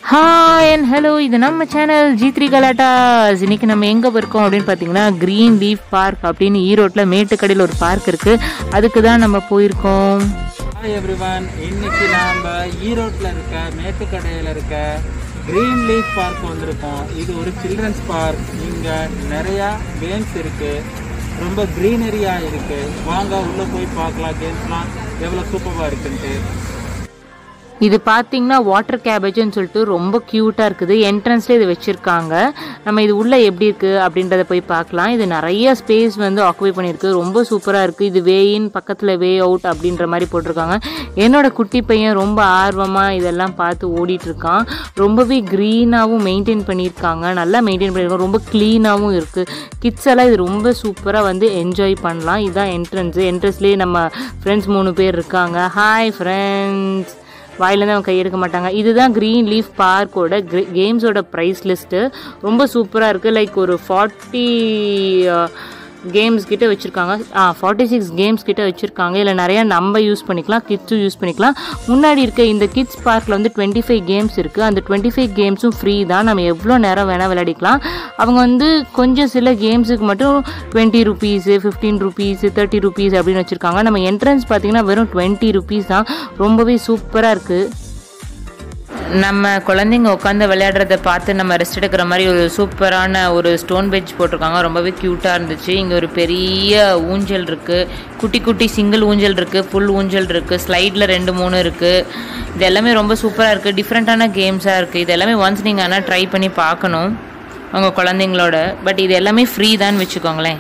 hi and hello இது நம்ம channel G three கலாட்டாஸ் இன்னைக்கு நம்ம எங்கே இருக்கோம் அப்படின்னு பார்த்தீங்கன்னா க்ரீன் லீஃப் பார்க் அப்படின்னு ஈரோட்டில் மேட்டுக்கடையில் ஒரு பார்க் இருக்குது அதுக்கு தான் நம்ம போயிருக்கோம் ஹாய் எவ்ரிவன் இன்னைக்கு நாம் ஈரோட்டில் இருக்க மேட்டுக்கடையில் இருக்க க்ரீன் லீஃப் பார்க் வந்திருக்கோம் இது ஒரு சில்ட்ரன்ஸ் பார்க் இங்கே நிறையா கேம்ஸ் இருக்குது ரொம்ப க்ரீனரியாக இருக்குது வாங்க உள்ளே போய் பார்க்கலாம் கேம்ஸ்லாம் எவ்வளோ சூப்பராக இருக்குன்ட்டு இது பார்த்தீங்கன்னா வாட்டர் கேபேஜ்னு சொல்லிட்டு ரொம்ப க்யூட்டாக இருக்குது என்ட்ரன்ஸ்லேயே இது வச்சுருக்காங்க நம்ம இது உள்ளே எப்படி இருக்குது அப்படின்றத போய் பார்க்கலாம் இது நிறைய ஸ்பேஸ் வந்து ஆக்குபை பண்ணியிருக்கு ரொம்ப சூப்பராக இருக்குது இது வே இன் பக்கத்தில் வே அவுட் அப்படின்ற மாதிரி போட்டிருக்காங்க என்னோட குட்டி பையன் ரொம்ப ஆர்வமாக இதெல்லாம் பார்த்து ஓடிட்டு இருக்கான் ரொம்பவே க்ரீனாகவும் மெயின்டைன் பண்ணியிருக்காங்க நல்லா மெயின்டைன் பண்ணியிருக்காங்க ரொம்ப க்ளீனாகவும் இருக்குது கிட்ஸ் எல்லாம் இது ரொம்ப சூப்பராக வந்து என்ஜாய் பண்ணலாம் இதுதான் என்ட்ரன்ஸு என்ட்ரன்ஸ்லேயே நம்ம ஃப்ரெண்ட்ஸ் மூணு பேர் இருக்காங்க ஹாய் ஃப்ரெண்ட்ஸ் வாயிலேருந்து அவங்க கையெடுக்க மாட்டாங்க இதுதான் க்ரீன் லீஃப் பார்க்கோட கேம்ஸோட ப்ரைஸ் லிஸ்ட்டு ரொம்ப சூப்பராக இருக்குது லைக் ஒரு ஃபார்ட்டி கேம்ஸ் கிட்ட வச்சுருக்காங்க ஆ ஃபார்ட்டி சிக்ஸ் கேம்ஸ் கிட்ட வச்சுருக்காங்க இதில் நிறையா நம்ம யூஸ் பண்ணிக்கலாம் கிட்ஸும் யூஸ் பண்ணிக்கலாம் முன்னாடி இருக்க இந்த கிட்ஸ் பார்க்கில் வந்து டுவெண்ட்டி ஃபைவ் கேம்ஸ் இருக்குது அந்த டுவெண்ட்டி ஃபைவ் கேம்ஸும் ஃப்ரீ தான் நம்ம எவ்வளோ நேரம் வேணால் விளையாடிக்கலாம் அவங்க வந்து கொஞ்சம் சில கேம்ஸுக்கு மட்டும் twenty rupees fifteen rupees thirty rupees அப்படின்னு வச்சுருக்காங்க நம்ம என்ட்ரன்ஸ் பார்த்தீங்கன்னா வெறும் டுவெண்ட்டி ருபீஸ் தான் ரொம்பவே சூப்பராக இருக்குது நம்ம குழந்தைங்க உட்காந்து விளையாடுறத பார்த்து நம்ம ரெஸ்ட் எடுக்கிற மாதிரி ஒரு சூப்பரான ஒரு ஸ்டோன் பெஞ்ச் போட்டிருக்காங்க ரொம்பவே க்யூட்டாக இருந்துச்சு இங்கே ஒரு பெரிய ஊஞ்சல் இருக்குது குட்டி குட்டி சிங்கிள் ஊஞ்சல் இருக்குது ஃபுல் ஊஞ்சல் இருக்குது ஸ்லைடில் ரெண்டு மூணு இருக்குது இது எல்லாமே ரொம்ப சூப்பராக இருக்குது டிஃப்ரெண்ட்டான கேம்ஸாக இருக்குது இது எல்லாமே ஒன்ஸ் நீங்கள் ஆனால் ட்ரை பண்ணி பார்க்கணும் உங்கள் குழந்தைங்களோட பட் இது எல்லாமே ஃப்ரீ தான் வச்சுக்கோங்களேன்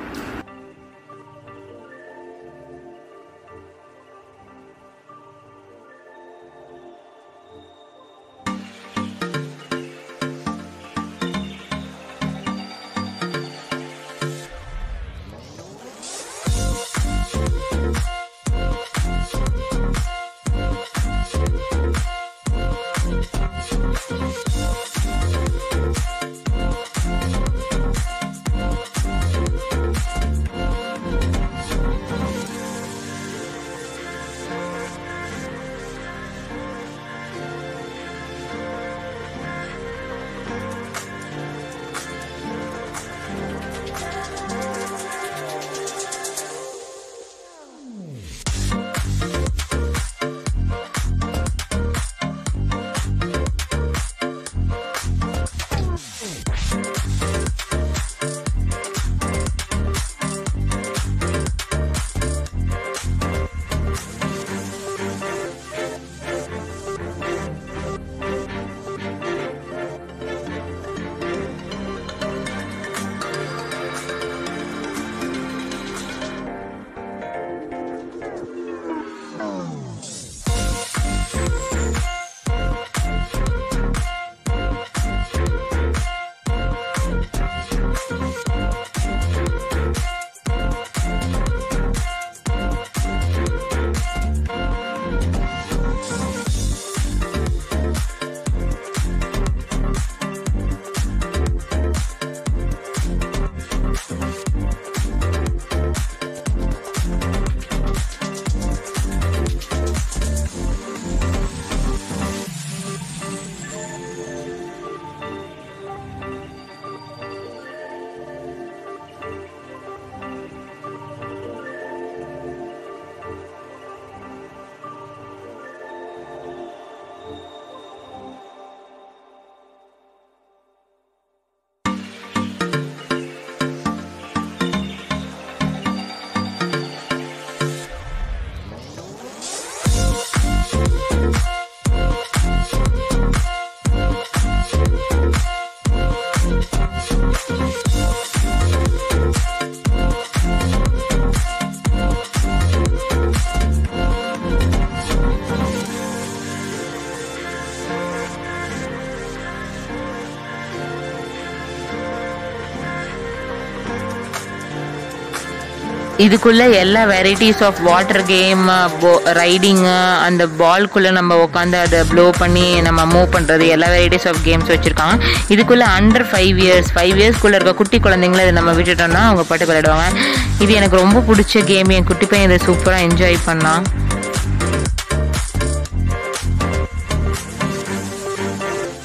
இதுக்குள்ள எல்லா வெரைட்டிஸ் ஆஃப் வாட்டர் கேம் ரைடிங்கு அந்த பால்குள்ள நம்ம உட்காந்து அதை ப்ளோ பண்ணி நம்ம மூவ் பண்ணுறது எல்லா வெரைட்டிஸ் ஆஃப் கேம்ஸ் வச்சுருக்காங்க இதுக்குள்ள அண்டர் ஃபைவ் இயர்ஸ் ஃபைவ் இயர்ஸ்க்குள்ள இருக்க குட்டி குழந்தைங்கள இதை நம்ம விட்டுட்டோம்னா அவங்க பாட்டு விளையாடுவாங்க இது எனக்கு ரொம்ப பிடிச்ச கேம் என் குட்டி பையன் இதை சூப்பராக என்ஜாய் பண்ணான்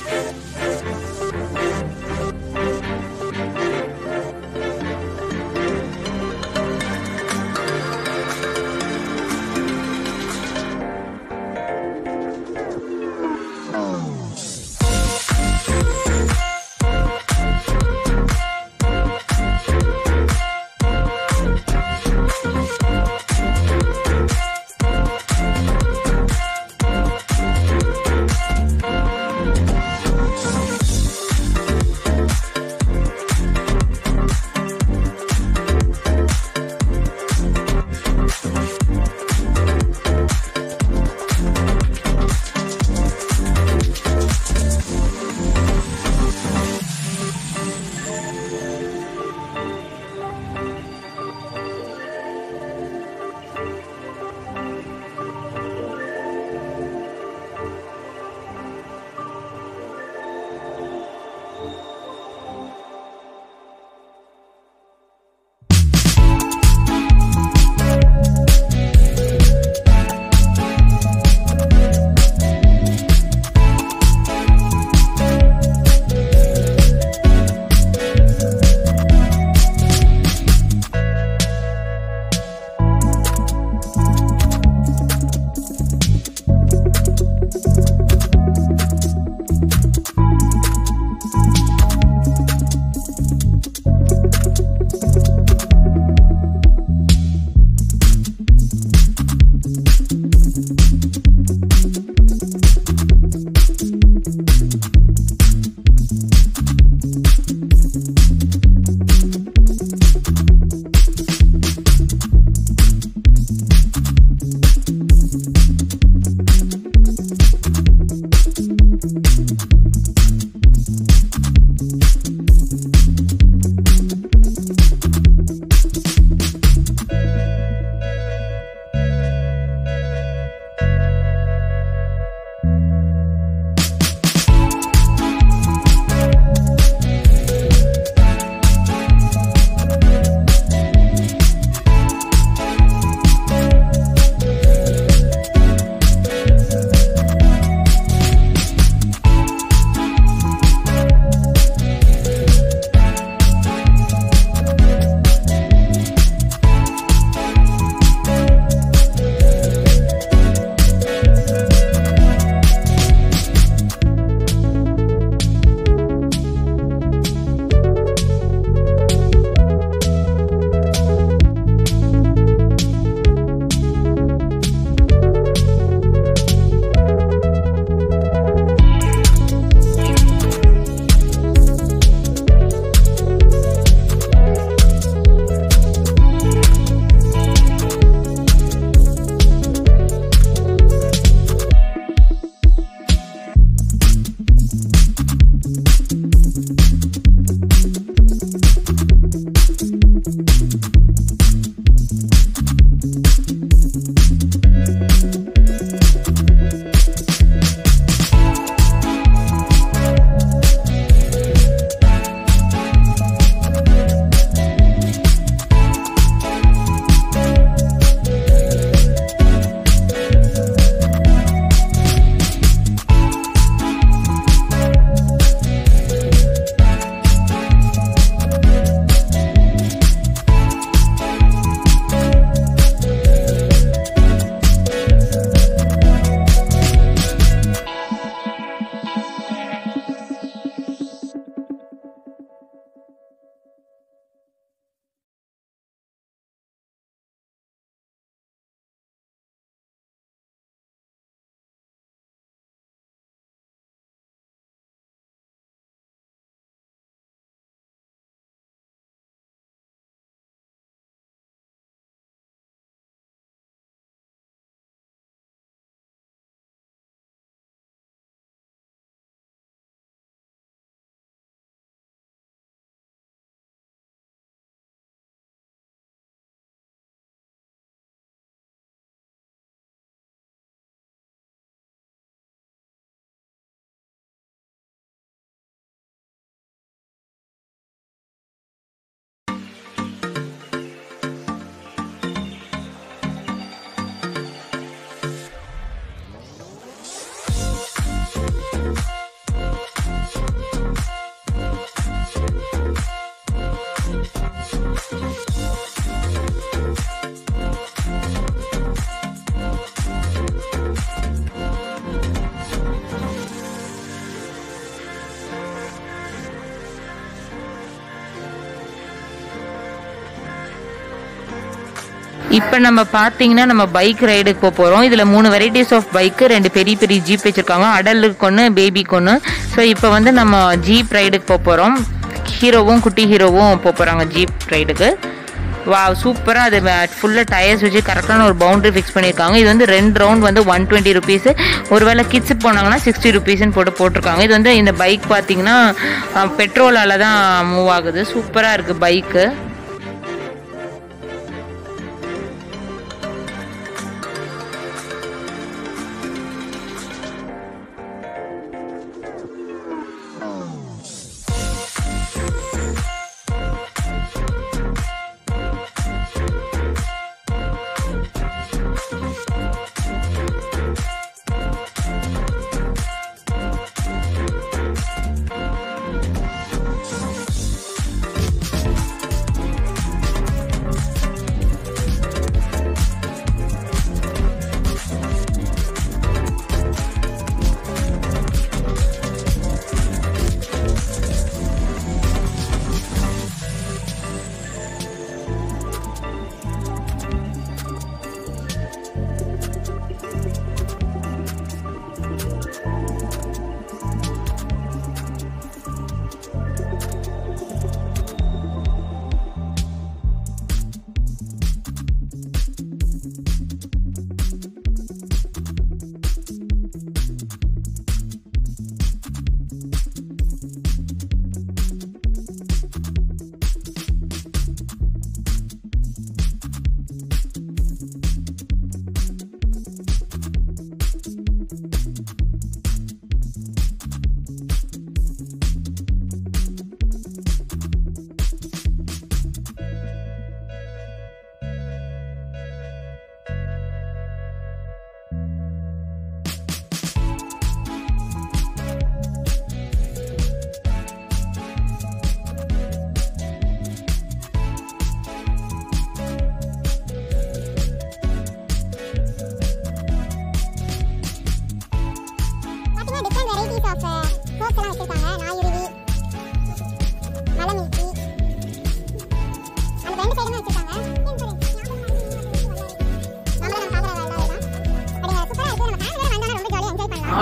இப்போ நம்ம பார்த்தீங்கன்னா நம்ம பைக் ரைடுக்கு போக போகிறோம் இதில் மூணு வெரைட்டிஸ் ஆஃப் பைக்கு ரெண்டு பெரிய பெரிய ஜீப் வச்சுருக்காங்க அடலுக்கு ஒன்று பேபிக்கு ஒன்று ஸோ இப்போ வந்து நம்ம ஜீப் ரைடுக்கு போக போகிறோம் ஹீரோவும் குட்டி ஹீரோவும் போக போகிறாங்க ஜீப் ரைடுக்கு வா சூப்பராக அது ஃபுல்லாக டயர்ஸ் வச்சு கரெக்டான ஒரு பவுண்டரி ஃபிக்ஸ் பண்ணியிருக்காங்க இது வந்து ரெண்டு ரவுண்ட் வந்து ஒன் டுவெண்ட்டி ருபீஸ் ஒருவேளை கிட்ஸ் போனாங்கன்னா சிக்ஸ்டி ருபீஸ்னு போட்டு போட்டிருக்காங்க இது வந்து இந்த பைக் பார்த்தீங்கன்னா பெட்ரோலால் தான் மூவ் ஆகுது சூப்பராக இருக்குது பைக்கு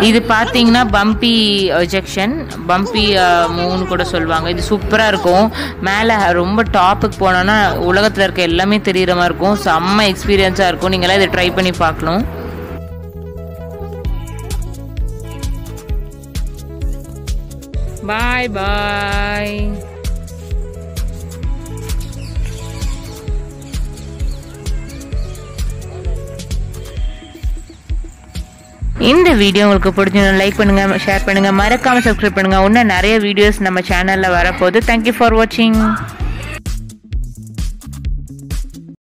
இது பார்த்தீங்கன்னா பம்பி ஜெக்ஷன் பம்பி மூணு கூட சொல்லுவாங்க இது சூப்பராக இருக்கும் மேலே ரொம்ப டாப்புக்கு போனோன்னா உலகத்தில் இருக்க எல்லாமே தெரியுற மாதிரி இருக்கும் செம்ம எக்ஸ்பீரியன்ஸாக இருக்கும் நீங்களாம் இதை ட்ரை பண்ணி பார்க்கணும் பாய் பாய் இந்த வீடியோ உங்களுக்கு பிடிச்சிருந்தா லைக் பண்ணுங்க ஷேர் பண்ணுங்க மறக்காம சப்ஸ்கிரைப் பண்ணுங்க இன்னும் நிறைய வீடியோஸ் நம்ம சேனல்ல வரப்போகுது தேங்க்யூ ஃபார் வாட்சிங்